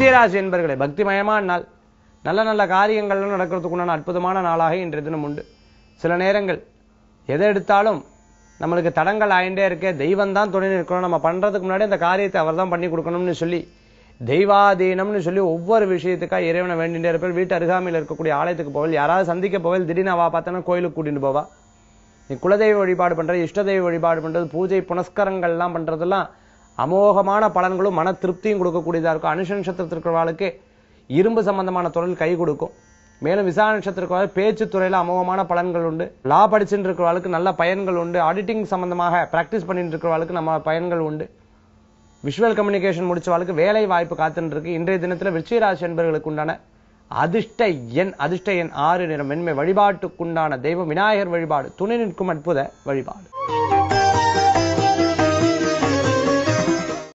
விருச்சிகராசி என்பர்களே பக்திமயமான நாள் நல்ல நல்ல காரியங்கள்லாம் நடக்கிறதுக்குண்டான அற்புதமான நாளாக இன்றைய தினம் உண்டு சில நேரங்கள் எதை எடுத்தாலும் நம்மளுக்கு தடங்கள் ஆயிண்டே இருக்கே தெய்வம் தான் துணை நிற்கணும் நம்ம பண்றதுக்கு முன்னாடி அந்த காரியத்தை அவர் தான் பண்ணி கொடுக்கணும்னு சொல்லி தெய்வாதீனம்னு சொல்லி ஒவ்வொரு விஷயத்துக்காக இறைவனை வேண்டிட்டே இருப்பேன் வீட்டு அருகாமையில் இருக்கக்கூடிய ஆலயத்துக்கு போவல் யாராவது சந்திக்க போவல் திடீர்னு அவா பார்த்தோன்னா கோயிலுக்கு கூட்டிட்டு போவா நீ குலதெய்வ வழிபாடு பண்றது இஷ்ட தெய்வ வழிபாடு பண்றது பூஜை புனஸ்கரங்கள்லாம் பண்றதெல்லாம் அமோகமான பலன்களும் மன திருப்தியும் கொடுக்கக்கூடியதா இருக்கும் அனுஷ நட்சத்திரத்தில் இருக்கிறவர்களுக்கு இரும்பு சம்பந்தமான தொழில் கை கொடுக்கும் மேலும் விசா நட்சத்திரக்கு பேச்சு துறையில அமோகமான பலன்கள் உண்டு லா படிச்சுட்டு இருக்கிறவர்களுக்கு நல்ல பயன்கள் உண்டு ஆடிட்டிங் சம்பந்தமாக பிராக்டிஸ் பண்ணிட்டு இருக்கிறவர்களுக்கு நம்ம பயன்கள் உண்டு விஷுவல் கம்யூனிகேஷன் முடிச்சவர்களுக்கு வேலை வாய்ப்பு காத்துட்டு இருக்கு இன்றைய தினத்துல விருச்சிகராசி என்பவர்களுக்கு உண்டான அதிர்ஷ்ட எண் அதிர்ஷ்ட எண் ஆறு நிறம் மென்மை வழிபாட்டுக்குண்டான தெய்வம் விநாயகர் வழிபாடு துணை நிற்கும் அற்புத வழிபாடு